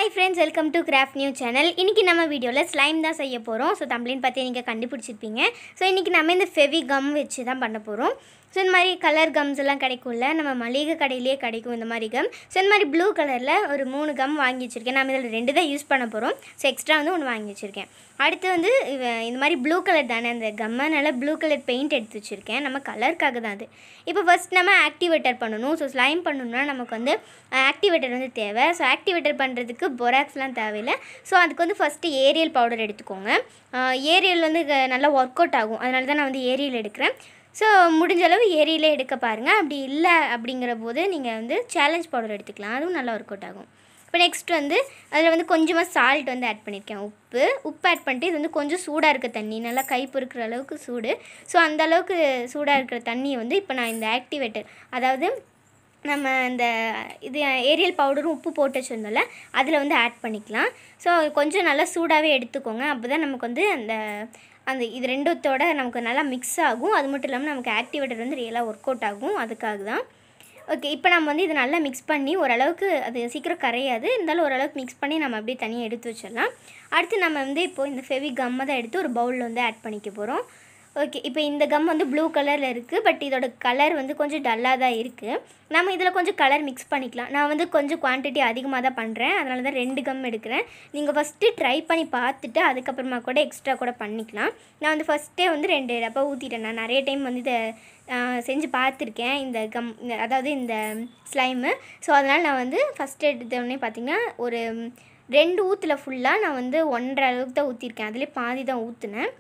hi friends welcome to craft new channel இன்றைக்கி நம்ம வீடியோவில் ஸ்லைம் தான் செய்ய போகிறோம் ஸோ தம்ப்ளின் பார்த்து நீங்கள் கண்டுபிடிச்சிருப்பீங்க ஸோ இன்றைக்கி நம்ம இந்த ஃபெவி கம் வச்சு தான் பண்ண போகிறோம் ஸோ இந்த மாதிரி கலர் கம்ஸ் எல்லாம் கிடைக்கும்ல நம்ம மளிகை கடையிலேயே கிடைக்கும் இந்த மாதிரி கம் ஸோ இந்த மாதிரி ப்ளூ கலரில் ஒரு மூணு கம் வாங்கி வச்சுருக்கேன் நம்ம இதில் ரெண்டு தான் யூஸ் பண்ண போகிறோம் ஸோ எக்ஸ்ட்ரா வந்து ஒன்று வாங்கி வச்சுருக்கேன் அடுத்து வந்து இவ- இந்த மாதிரி ப்ளூ கலர் தானே அந்த கம்மை நல்லா ப்ளூ கலர் பெயிண்ட் எடுத்து வச்சுருக்கேன் நம்ம கலருக்காக தான் அது இப்போ ஃபர்ஸ்ட் நம்ம ஆக்டிவேட்டர் பண்ணணும் ஸோ ஸ்லைம் பண்ணணும்னா நமக்கு வந்து ஆக்டிவேட்டர் வந்து தேவை ஸோ ஆக்டிவேட்டர் பண்ணுறதுக்கு பொராக்ஸ்லாம் தேவையில்லை ஸோ அதுக்கு வந்து ஃபஸ்ட்டு ஏரியல் பவுடர் எடுத்துக்கோங்க ஏரியல் வந்து க- நல்லா ஒர்க் அவுட் ஆகும் அதனால தான் நான் வந்து ஏரியல் எடுக்கிறேன் ஸோ முடிஞ்ச அளவு ஏரியிலே எடுக்க பாருங்கள் அப்படி இல்லை அப்படிங்கிற போது நீங்கள் வந்து சேலஞ்ச் பவுடர் எடுத்துக்கலாம் அதுவும் நல்லா ஒர்க் அவுட் ஆகும் இப்போ நெக்ஸ்ட் வந்து அதில் வந்து கொஞ்சமாக சால்ட் வந்து ஆட் பண்ணியிருக்கேன் உப்பு உப்பு ஆட் பண்ணிட்டு இது வந்து கொஞ்சம் சூடாக இருக்க தண்ணி நல்லா கை பொறுக்கிற அளவுக்கு சூடு ஸோ அந்த அளவுக்கு சூடாக இருக்கிற தண்ணியை வந்து இப்போ நான் இந்த ஆக்டிவேட்டர் அதாவது நம்ம இந்த இது ஏரியல் பவுடரும் உப்பு போட்டு வச்சுருந்தோம்ல அதில் வந்து ஆட் பண்ணிக்கலாம் ஸோ கொஞ்சம் நல்லா சூடாகவே எடுத்துக்கோங்க அப்போ தான் நமக்கு வந்து அந்த அந்த இது ரெண்டுத்தோட நமக்கு நல்லா மிக்ஸ் ஆகும் அது மட்டும் இல்லாமல் நமக்கு ஆக்டிவேட்டர் வந்து ரியலாக ஒர்க் அவுட் ஆகும் அதுக்காக தான் ஓகே இப்போ நம்ம வந்து இது நல்லா மிக்ஸ் பண்ணி ஓரளவுக்கு அது சீக்கிரம் கரையாது இருந்தாலும் ஓரளவுக்கு மிக்ஸ் பண்ணி நம்ம அப்படியே தனியாக எடுத்து வச்சிடலாம் அடுத்து நம்ம வந்து இப்போ இந்த ஃபெவி கம்மை தான் எடுத்து ஒரு பவுலில் வந்து ஆட் பண்ணிக்க போகிறோம் ஓகே இப்போ இந்த கம் வந்து ப்ளூ கலரில் இருக்குது பட் இதோட கலர் வந்து கொஞ்சம் டல்லாக தான் இருக்குது நம்ம இதில் கொஞ்சம் கலர் மிக்ஸ் பண்ணிக்கலாம் நான் வந்து கொஞ்சம் குவான்டிட்டி அதிகமாக தான் பண்ணுறேன் அதனால தான் ரெண்டு கம் எடுக்கிறேன் நீங்கள் ஃபஸ்ட்டு ட்ரை பண்ணி பார்த்துட்டு அதுக்கப்புறமா கூட எக்ஸ்ட்ரா கூட பண்ணிக்கலாம் நான் வந்து ஃபஸ்ட்டே வந்து ரெண்டு டப்பா ஊற்றிட்டேன் நான் நிறைய டைம் வந்து இதை ஆ, செஞ்சு பார்த்துருக்கேன் இந்த கம் இந்த- அதாவது இந்த ஸ்லைமு ஸோ அதனால் நான் வந்து ஃபஸ்ட்டு எடுத்தோடனே பார்த்தீங்கன்னா ஒரு ரெண்டு ஊற்றுல ஃபுல்லாக நான் வந்து ஒன்றரை அளவுக்கு தான் ஊற்றிருக்கேன் அதுலேயே பாதி தான் ஊற்றுனேன்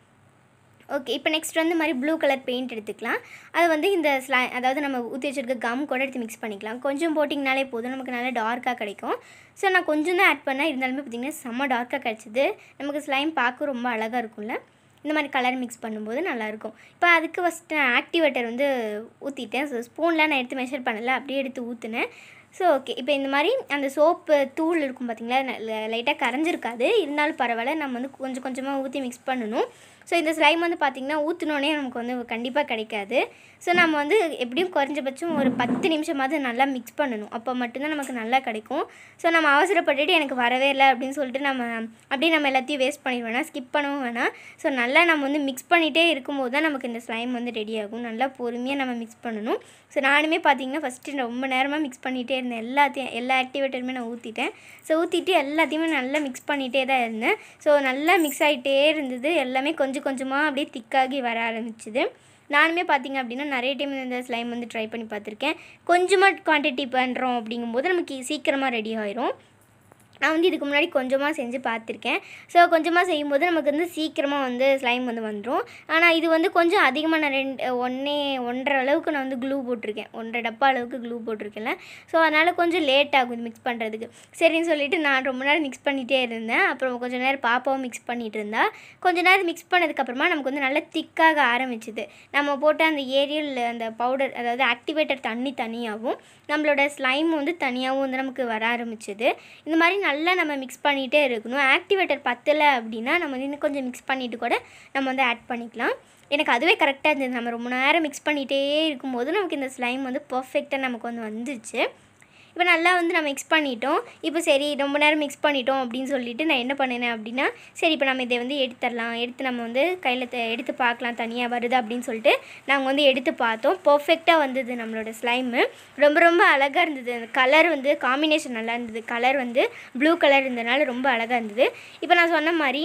ஓகே இப்போ நெக்ஸ்ட் வந்து மாதிரி ப்ளூ கலர் பெயிண்ட் எடுத்துக்கலாம் அது வந்து இந்த ஸ்லை அதாவது நம்ம ஊற்றி வச்சிருக்க கம் கூட எடுத்து மிக்ஸ் பண்ணிக்கலாம் கொஞ்சம் போட்டிங்கனாலே போதும் நமக்கு நல்லா டார்க்காக கிடைக்கும் ஸோ நான் கொஞ்சம் தான் ஆட் பண்ணேன் இருந்தாலுமே பார்த்திங்கன்னா செம்ம டார்க்காக கிடச்சிது நமக்கு ஸ்லைம் பார்க்க ரொம்ப அழகாக இருக்கும்ல இந்த மாதிரி கலர் மிக்ஸ் பண்ணும்போது நல்லாயிருக்கும் இப்போ அதுக்கு ஃபஸ்ட்டு ஆக்டிவேட்டர் வந்து ஊற்றிட்டேன் ஸோ ஸ்பூன்லாம் நான் எடுத்து மெஷர் பண்ணல அப்படியே எடுத்து ஊற்றுனேன் ஸோ ஓகே இப்போ இந்த மாதிரி அந்த சோப்பு தூள் இருக்கும் பார்த்தீங்களா லைட்டாக கரைஞ்சிருக்காது இருந்தாலும் பரவாயில்ல நம்ம வந்து கொஞ்சம் கொஞ்சமாக ஊற்றி மிக்ஸ் பண்ணணும் ஸோ இந்த ஸ்லைம் வந்து பார்த்திங்கன்னா ஊற்றினோடனே நமக்கு வந்து கண்டிப்பாக கிடைக்காது ஸோ நம்ம வந்து எப்படியும் குறைஞ்சபட்சம் ஒரு பத்து நிமிஷமாவது நல்லா மிக்ஸ் பண்ணணும் அப்போ மட்டும்தான் நமக்கு நல்லா கிடைக்கும் ஸோ நம்ம அவசரப்பட்டுட்டு எனக்கு வரவே இல்லை அப்படின்னு சொல்லிட்டு நம்ம அப்படியே நம்ம எல்லாத்தையும் வேஸ்ட் பண்ணிட வேணாம் ஸ்கிப் பண்ணவும் வேணாம் ஸோ நல்லா நம்ம வந்து மிக்ஸ் பண்ணிகிட்டே இருக்கும்போது தான் நமக்கு இந்த ஸ்லைம் வந்து ரெடி ஆகும் நல்லா பொறுமையாக நம்ம மிக்ஸ் பண்ணணும் ஸோ நானுமே பார்த்தீங்கன்னா ஃபஸ்ட்டு ரொம்ப நேரமாக மிக்ஸ் பண்ணிகிட்டே இருந்தேன் எல்லாத்தையும் எல்லா ஆக்டிவேட்டருமே நான் ஊற்றிட்டேன் ஸோ ஊற்றிட்டு எல்லாத்தையுமே நல்லா மிக்ஸ் பண்ணிகிட்டே தான் இருந்தேன் ஸோ நல்லா மிக்ஸ் ஆகிட்டே இருந்தது எல்லாமே கொஞ்சம் கொஞ்சமாக அப்படியே திக்காகி வர ஆரம்பிச்சுது நானுமே பார்த்தீங்க அப்படின்னா நிறைய டைம் இந்த ஸ்லைம் வந்து ட்ரை பண்ணி பார்த்துருக்கேன் கொஞ்சமாக குவான்டிட்டி பண்ணுறோம் அப்படிங்கும்போது நமக்கு சீக்கிரமாக ரெடி ஆயிரும் நான் வந்து இதுக்கு முன்னாடி கொஞ்சமாக செஞ்சு பார்த்துருக்கேன் ஸோ கொஞ்சமாக செய்யும்போது நமக்கு வந்து சீக்கிரமாக வந்து ஸ்லைம் வந்து வந்துடும் ஆனால் இது வந்து கொஞ்சம் அதிகமாக நான் ரெண்டு ஒன்றே ஒன்றரை அளவுக்கு நான் வந்து க்ளூ போட்டிருக்கேன் ஒன்றரை டப்பா அளவுக்கு க்ளூ போட்டிருக்கேன்ல ஸோ அதனால் கொஞ்சம் லேட் ஆகும் இது மிக்ஸ் பண்ணுறதுக்கு சரின்னு சொல்லிட்டு நான் ரொம்ப நேரம் மிக்ஸ் பண்ணிகிட்டே இருந்தேன் அப்புறம் கொஞ்சம் நேரம் பாப்பாவும் மிக்ஸ் பண்ணிகிட்டு இருந்தா கொஞ்ச நேரம் மிக்ஸ் பண்ணதுக்கப்புறமா நமக்கு வந்து நல்லா திக்காக ஆரம்பிச்சுது நம்ம போட்ட அந்த ஏரியல் அந்த பவுடர் அதாவது ஆக்டிவேட்டர் தண்ணி தனியாகவும் நம்மளோட ஸ்லைம் வந்து தனியாகவும் வந்து நமக்கு வர ஆரம்பிச்சுது இந்த மாதிரி நல்லா நம்ம மிக்ஸ் பண்ணிகிட்டே இருக்கணும் ஆக்டிவேட்டர் பத்தலை அப்படின்னா நம்ம வந்து இன்னும் கொஞ்சம் மிக்ஸ் பண்ணிவிட்டு கூட நம்ம வந்து ஆட் பண்ணிக்கலாம் எனக்கு அதுவே கரெக்டாக இருந்தது நம்ம ரொம்ப நேரம் மிக்ஸ் பண்ணிகிட்டே இருக்கும்போது நமக்கு இந்த ஸ்லைம் வந்து பர்ஃபெக்டாக நமக்கு வந்து வந்துச்சு இப்போ நல்லா வந்து நம்ம மிக்ஸ் பண்ணிட்டோம் இப்போ சரி ரொம்ப நேரம் மிக்ஸ் பண்ணிட்டோம் அப்படின்னு சொல்லிட்டு நான் என்ன பண்ணினேன் அப்படின்னா சரி இப்போ நம்ம இதை வந்து எடுத்துடலாம் எடுத்து நம்ம வந்து கையில் எடுத்து பார்க்கலாம் தனியாக வருது அப்படின்னு சொல்லிட்டு நாங்கள் வந்து எடுத்து பார்த்தோம் பர்ஃபெக்டாக வந்தது நம்மளோட ஸ்லைமு ரொம்ப ரொம்ப அழகாக இருந்தது அந்த கலர் வந்து காம்பினேஷன் நல்லா இருந்தது கலர் வந்து ப்ளூ கலர் இருந்ததுனால ரொம்ப அழகாக இருந்தது இப்போ நான் சொன்ன மாதிரி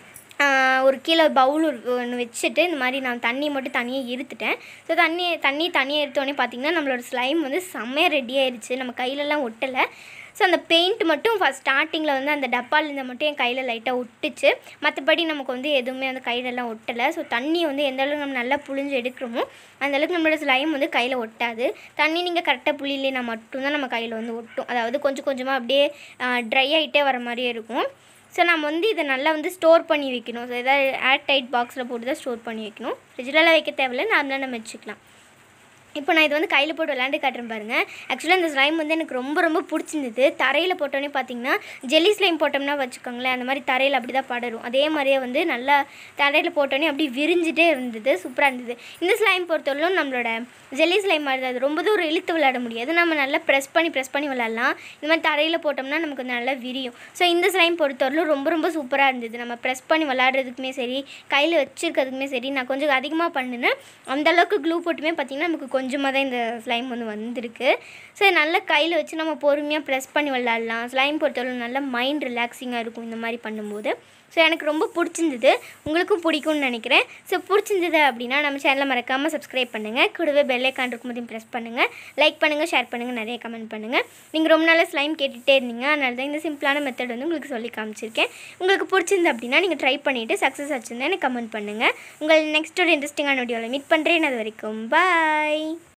ஆஹ் ஒரு கீழே பவுல் ஒன்று வச்சுட்டு இந்த மாதிரி நான் தண்ணி மட்டும் தனியாக இருத்துட்டேன் ஸோ தண்ணி தண்ணி தனியாக எடுத்தோடனே பார்த்தீங்கன்னா நம்மளோட ஸ்லைம் வந்து செம்மையாக ரெடி ஆயிடுச்சு நம்ம கையிலலாம் ஒட்டலை ஸோ அந்த பெயிண்ட் மட்டும் ஃபஸ்ட் ஸ்டார்டிங்கில் வந்து அந்த டப்பாலேருந்து மட்டும் என் கையில் லைட்டாக ஒட்டுச்சு மற்றபடி நமக்கு வந்து எதுவுமே வந்து கையிலலாம் ஒட்டலை ஸோ தண்ணி வந்து எந்த அளவுக்கு நம்ம நல்லா புழிஞ்சு எடுக்கிறோமோ அந்த அளவுக்கு நம்மளோட ஸ்லைம் வந்து கையில் ஒட்டாது தண்ணி நீங்கள் கரெக்டாக புளியிலேனா மட்டும்தான் நம்ம கையில் வந்து ஒட்டும் அதாவது கொஞ்சம் கொஞ்சமாக அப்படியே ட்ரை ஆகிட்டே வர மாதிரியே இருக்கும் ஸோ நம்ம வந்து இதை நல்லா வந்து ஸ்டோர் பண்ணி வைக்கணும் ஸோ எதாவது ஏர் டைட் பாக்ஸில் போட்டு தான் ஸ்டோர் பண்ணி வைக்கணும் ஃப்ரிட்ஜிலலாம் வைக்க தேவையில்ல நார்மலாக நம்ம வச்சுக்கலாம் இப்போ நான் இது வந்து கையில் போட்டு விளாண்டு காட்டுறேன் பாருங்கள் ஆக்சுவலாக இந்த ஸ்லைம் வந்து எனக்கு ரொம்ப ரொம்ப பிடிச்சிருந்தது தரையில் போட்டோன்னே பார்த்தீங்கன்னா ஜெல்லி ஸ்லைம் போட்டோம்னா வச்சுக்கோங்களேன் அந்த மாதிரி தரையில் அப்படி தான் படரும் அதே மாதிரியே வந்து நல்லா தரையில் போட்டோன்னே அப்படி விரிஞ்சிட்டே இருந்தது சூப்பராக இருந்தது இந்த ஸ்லைம் பொறுத்தவரையிலும் நம்மளோட ஜெல்லி ஸ்லைம் மாதிரி தான் அது ரொம்ப தூரம் இழுத்து விளையாட முடியாது நம்ம நல்லா ப்ரெஸ் பண்ணி ப்ரெஸ் பண்ணி விளாட்லாம் இந்த மாதிரி தரையில் போட்டோம்னா நமக்கு நல்லா விரியும் ஸோ இந்த ஸ்லைம் பொறுத்தவரையிலும் ரொம்ப ரொம்ப சூப்பராக இருந்தது நம்ம ப்ரெஸ் பண்ணி விளாட்றதுக்குமே சரி கையில் வச்சிருக்கிறதுக்குமே சரி நான் கொஞ்சம் அதிகமாக பண்ணினேன் அந்தளவுக்கு க்ளூ போட்டுமே பார்த்திங்கன்னா நமக்கு கொஞ்சமாக தான் இந்த ஸ்லைம் வந்து வந்திருக்கு ஸோ நல்லா கையில் வச்சு நம்ம பொறுமையாக ப்ரெஸ் பண்ணி விளாட்லாம் ஸ்லைம் பொறுத்தவரை நல்லா மைண்ட் ரிலாக்ஸிங்காக இருக்கும் இந்த மாதிரி பண்ணும்போது ஸோ எனக்கு ரொம்ப பிடிச்சிருந்தது உங்களுக்கும் பிடிக்கும்னு நினைக்கிறேன் ஸோ பிடிச்சிருந்தது அப்படின்னா நம்ம சேனலை மறக்காமல் சப்ஸ்கிரைப் பண்ணுங்கள் கூடவே பெல் ஐக்கான் இருக்கும்போதையும் ப்ரெஸ் பண்ணுங்கள் லைக் பண்ணுங்கள் ஷேர் பண்ணுங்கள் நிறைய கமெண்ட் பண்ணுங்கள் நீங்கள் ரொம்ப நாளாக ஸ்லைம் கேட்டுகிட்டே இருந்தீங்க அதனால தான் இந்த சிம்பிளான மெத்தட் வந்து உங்களுக்கு சொல்லி காமிச்சிருக்கேன் உங்களுக்கு பிடிச்சிருந்து அப்படின்னா நீங்கள் ட்ரை பண்ணிவிட்டு சக்ஸஸ் ஆச்சுன்னு எனக்கு கமெண்ட் பண்ணுங்கள் உங்கள் நெக்ஸ்ட் ஒரு இன்ட்ரெஸ்டிங்கான வீடியோவில் மீட் பண்ணுறேன் அது வரைக்கும் பாய்